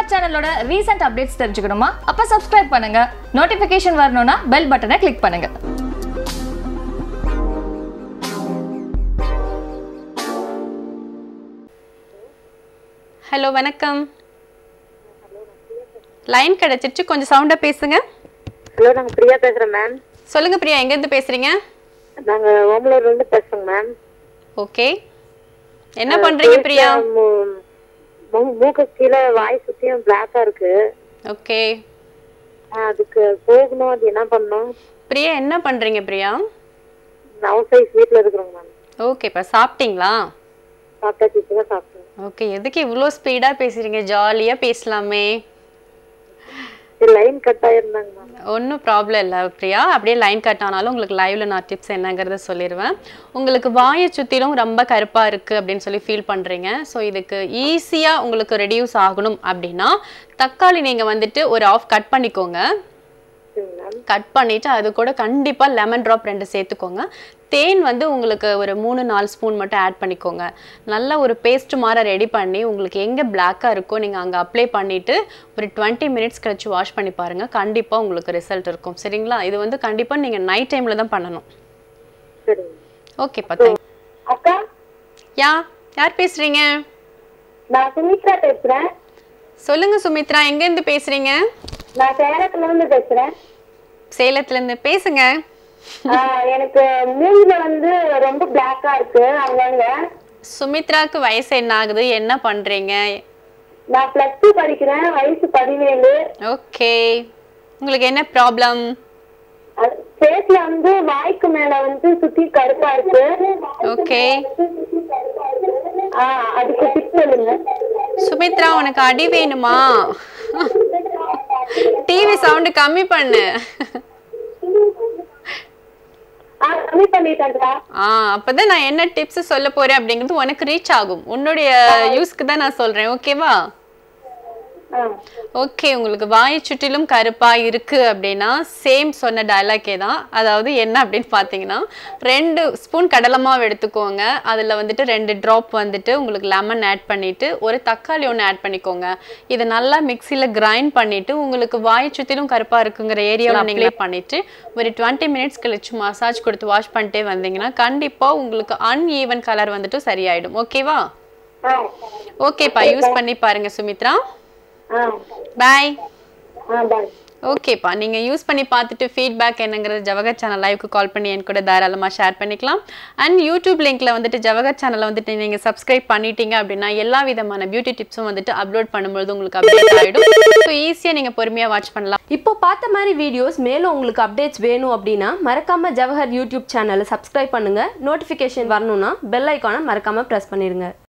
ஜவஹர் சேனலோட recent updates தெரிஞ்சுக்கணுமா அப்ப சப்ஸ்கிரைப் பண்ணுங்க நோட்டிபிகேஷன் வரணும்னா பெல் பட்டனை கிளிக் பண்ணுங்க ஹலோ வணக்கம் லைன் கிடைச்சிருச்சு கொஞ்சம் சவுண்டா பேசுங்க ஹலோ நாங்கள் பிரியா பேசுகிறோம் மேம் சொல்லுங்க பிரியா எங்கேருந்து பேசுறீங்க நாங்கள் ஓமலூர்லேருந்து பேசுகிறோங்க மேம் ஓகே என்ன பண்றீங்க பிரியா மூ- மூ- மூக்கு கீழே வாய் சுற்றியும் பிளாக்காக இருக்கு ஓகே ஆ, அதுக்கு போகணும் அது என்ன பண்ணணும் பிரியா என்ன பண்றீங்க பிரியா ஹவுஸ் ஒய்ஃப் வீட்டில் இருக்கிறோங்க மேம் ஓகே இப்போ சாப்பிட்டீங்களா சாப்பிட்டாச்சு இப்போ தான் சாப்பிட்டேன் ஓகே எதுக்கு இவ்வளோ ஸ்பீடா பேசுறீங்க ஜாலியா பேசலாமே சரி லைன் கட் ஆயிருந்தாங்க மேம் ஒன்றும் ப்ராப்ளம் இல்லை பிரியா அப்படியே லைன் கட் ஆனாலும் உங்களுக்கு லைவ்ல நான் டிப்ஸ் என்னங்கிறத சொல்லிடுவேன் உங்களுக்கு வாயை சுற்றிலும் ரொம்ப கருப்பாக இருக்குது அப்படின்னு சொல்லி ஃபீல் பண்ணுறீங்க ஸோ இதுக்கு ஈஸியாக உங்களுக்கு ரெடியூஸ் ஆகணும் அப்படின்னா தக்காளி நீங்கள் வந்துட்டு ஒரு ஆஃப் கட் பண்ணிக்கோங்க சரிங்க மேம் கட் பண்ணிவிட்டு அது கூட கண்டிப்பாக லெமன் ட்ராப் ரெண்டு சேர்த்துக்கோங்க தேன் வந்து உங்களுக்கு ஒரு மூணு நாலு ஸ்பூன் மட்டும் ஆட் பண்ணிக்கோங்க நல்லா ஒரு பேஸ்ட் மாதிரி ரெடி பண்ணி உங்களுக்கு எங்கே பிளாக்காக இருக்கோ நீங்கள் அங்கே அப்ளை பண்ணிவிட்டு ஒரு டுவெண்ட்டி மினிட்ஸ் கழிச்சு வாஷ் பண்ணி பாருங்கள் கண்டிப்பாக உங்களுக்கு ரிசல்ட் இருக்கும் சரிங்களா இது வந்து கண்டிப்பாக நீங்கள் நைட் டைமில் தான் பண்ணணும் சரிங்க ஓகே பார்த்தேன் அக்கா யா யார் பேசுகிறீங்க நான் சுமித்ரா பேசுகிறேன் சொல்லுங்கள் சுமித்ரா எங்கேருந்து பேசுகிறீங்க நான் சேலத்துலேருந்து பேசுகிறேன் சேலத்துலேருந்து பேசுங்க எனக்கு மூஞ்சில வந்து ரொம்ப பிளாக்காக இருக்கு அங்கங்க சுமித்ராக்கு வயசு என்ன ஆகுது என்ன பண்ணுறீங்க நான் ப்ளஸ் டூ படிக்கிறேன் வயசு பதினேழு ஓகே உங்களுக்கு என்ன ப்ராப்ளம் ஃபேஸ்ல வந்து வாய்க்கு மேல வந்து சுத்தி கருப்பா இருக்கு ஓகே ஆ, அதுக்கு டிப் சொல்லுங்க சுமித்ரா உனக்கு அடி வேணுமா டிவி சவுண்ட் கம்மி பண்ணு ஆ கம்மி பண்ணிட்டேன்டா ஆ அப்பதான் நான் என்ன டிப்ஸ் சொல்ல போறேன் அப்படிங்கிறது உனக்கு ரீச் ஆகும் உன்னுடைய யூஸ்க்கு தான் நான் சொல்றேன் ஓகேவா ஆ ஓகே உங்களுக்கு வாயை சுற்றிலும் கருப்பா இருக்கு அப்படின்னா சேம் சொன்ன டயலாக்கே தான் அதாவது என்ன அப்படின்னு பார்த்தீங்கன்னா ரெண்டு ஸ்பூன் கடலை மாவு எடுத்துக்கோங்க அதில் வந்துட்டு ரெண்டு ட்ராப் வந்துட்டு உங்களுக்கு லெமன் ஆட் பண்ணிட்டு ஒரு தக்காளி ஒன்று ஆட் பண்ணிக்கோங்க இதை நல்லா மிக்சியில் கிரைண்ட் பண்ணிட்டு உங்களுக்கு வாயை சுற்றிலும் கருப்பா இருக்குங்கிற ஏரியாவில் நீங்களே பண்ணிட்டு ஒரு டுவெண்ட்டி மினிட்ஸ் கழிச்சு மசாஜ் கொடுத்து வாஷ் பண்ணிட்டே வந்தீங்கன்னா கண்டிப்பாக உங்களுக்கு அன்ஈவன் கலர் வந்துட்டு சரியாயிடும் ஓகேவா ஆ ஓகேப்பா யூஸ் பண்ணி பாருங்க சுமித்ரா ஆ பாய் ஆ பாய் ஓகேப்பா நீங்கள் யூஸ் பண்ணி பார்த்துட்டு ஃபீட்பேக் என்னங்கிறது ஜவஹர் சேனல் லைவுக்கு கால் பண்ணி என் கூட தாராளமாக ஷேர் பண்ணிக்கலாம் அண்ட் யூடியூப் லிங்க்ல வந்துட்டு ஜவஹர் சேனலை வந்துட்டு நீங்கள் சப்ஸ்கிரைப் பண்ணிட்டீங்க அப்படின்னா எல்லா விதமான பியூட்டி டிப்ஸும் வந்துட்டு அப்லோட் பண்ணும்போது உங்களுக்கு அப்டேட் ஆகிடும் ஸோ ஈஸியாக நீங்கள் பொறுமையாக வாட்ச் பண்ணலாம் இப்போ பார்த்த மாதிரி வீடியோஸ் மேலும் உங்களுக்கு அப்டேட்ஸ் வேணும் அப்படின்னா மறக்காம ஜவஹர் யூடியூப் சேனலை சப்ஸ்கிரைப் பண்ணுங்க நோட்டிஃபிகேஷன் வரணும்னா பெல் ஐக்கானை மறக்காம ப்ரெஸ் பண்ணிடுங்க